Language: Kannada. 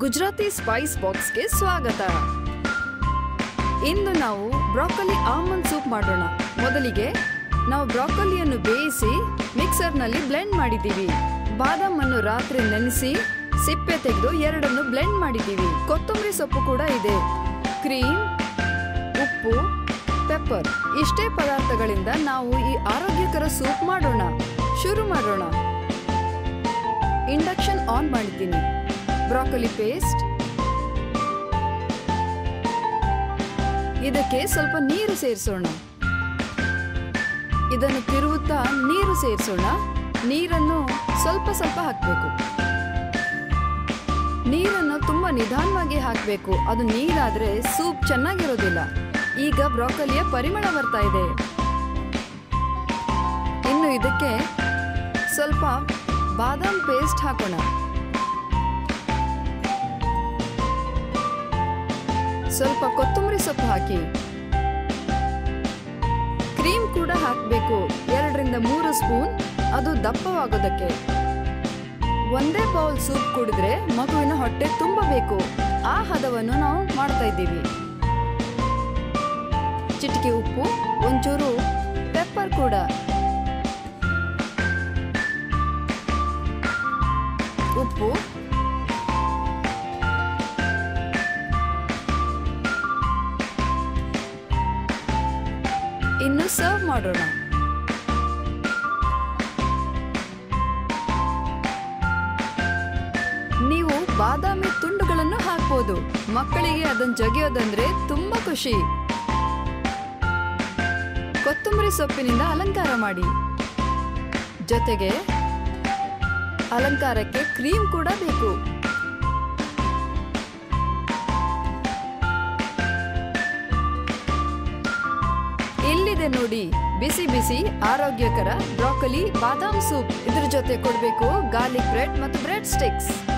ಗುಜರಾತಿ ಸ್ಪೈಸ್ ಬಾಕ್ಸ್ಗೆ ಸ್ವಾಗತ ಇಂದು ನಾವು ಬ್ರಾಕೊಲಿ ಆಲ್ಮಂಡ್ ಸೂಪ್ ಮಾಡೋಣ ಮೊದಲಿಗೆ ನಾವು ಬ್ರಾಕೊಲಿಯನ್ನು ಬೇಯಿಸಿ ಮಿಕ್ಸರ್ನಲ್ಲಿ ಬ್ಲೆಂಡ್ ಮಾಡಿದ್ದೀವಿ ಬಾದಾಮ್ ಅನ್ನು ರಾತ್ರಿ ನೆನೆಸಿ ಸಿಪ್ಪೆ ತೆಗೆದು ಎರಡನ್ನು ಬ್ಲೆಂಡ್ ಮಾಡಿದ್ದೀವಿ ಕೊತ್ತಂಬರಿ ಸೊಪ್ಪು ಕೂಡ ಇದೆ ಕ್ರೀಮ್ ಉಪ್ಪು ಪೆಪ್ಪರ್ ಇಷ್ಟೇ ಪದಾರ್ಥಗಳಿಂದ ನಾವು ಈ ಆರೋಗ್ಯಕರ ಸೂಪ್ ಮಾಡೋಣ ಶುರು ಮಾಡೋಣ ಇಂಡಕ್ಷನ್ ಆನ್ ಮಾಡಿದ್ದೀನಿ ಬ್ರಾಕೊಲಿ ಪೇಸ್ಟ್ ಇದಕ್ಕೆ ಸ್ವಲ್ಪ ನೀರು ಸೇರಿಸೋಣ ಇದನ್ನು ತಿರುವುತ್ತಾ ನೀರು ಸೇರಿಸೋಣ ನೀರನ್ನು ಸ್ವಲ್ಪ ಸ್ವಲ್ಪ ಹಾಕಬೇಕು ನೀರನ್ನು ತುಂಬಾ ನಿಧಾನವಾಗಿ ಹಾಕಬೇಕು ಅದು ನೀರಾದ್ರೆ ಸೂಪ್ ಚೆನ್ನಾಗಿರೋದಿಲ್ಲ ಈಗ ಬ್ರಾಕೊಲಿಯ ಪರಿಮಳ ಬರ್ತಾ ಇದೆ ಇನ್ನು ಇದಕ್ಕೆ ಸ್ವಲ್ಪ ಬಾದಾಮ್ ಪೇಸ್ಟ್ ಹಾಕೋಣ ಸ್ವಲ್ಪ ಕೊತ್ತಂಬರಿ ಸೊಪ್ಪು ಹಾಕಿ ಕ್ರೀಮ್ ಕೂಡ ಹಾಕಬೇಕು ಎರಡರಿಂದ ಮೂರು ಸ್ಪೂನ್ ಅದು ದಪ್ಪವಾಗೋದಕ್ಕೆ ಒಂದೇ ಬೌಲ್ ಸೂಪ್ ಕುಡಿದ್ರೆ ಮಗುವಿನ ಹೊಟ್ಟೆ ತುಂಬಬೇಕು ಆ ಹದವನ್ನು ನಾವು ಮಾಡ್ತಾ ಇದ್ದೀವಿ ಚಿಟಿಕೆ ಉಪ್ಪು ಒಂಚೂರು ಪೆಪ್ಪರ್ ಕೂಡ ಉಪ್ಪು ಇನ್ನು ಸರ್ವ್ ಮಾಡೋಣ ನೀವು ಬಾದಾಮಿ ತುಂಡುಗಳನ್ನು ಹಾಕ್ಬೋದು ಮಕ್ಕಳಿಗೆ ಅದನ್ನು ಜಗಿಯೋದಂದ್ರೆ ತುಂಬಾ ಖುಷಿ ಕೊತ್ತಂಬರಿ ಸೊಪ್ಪಿನಿಂದ ಅಲಂಕಾರ ಮಾಡಿ ಜೊತೆಗೆ ಅಲಂಕಾರಕ್ಕೆ ಕ್ರೀಮ್ ಕೂಡ ಬೇಕು ಇಲ್ಲಿದೆ ನೋಡಿ ಬಿಸಿ ಬಿಸಿ ಆರೋಗ್ಯಕರ ಬ್ರಾಕೊಲಿ ಬಾದಾಮ್ ಸೂಪ್ ಇದ್ರ ಜೊತೆ ಕೊಡ್ಬೇಕು ಗಾರ್ಲಿಕ್ ಬ್ರೆಡ್ ಮತ್ತು ಬ್ರೆಡ್ ಸ್ಟಿಕ್ಸ್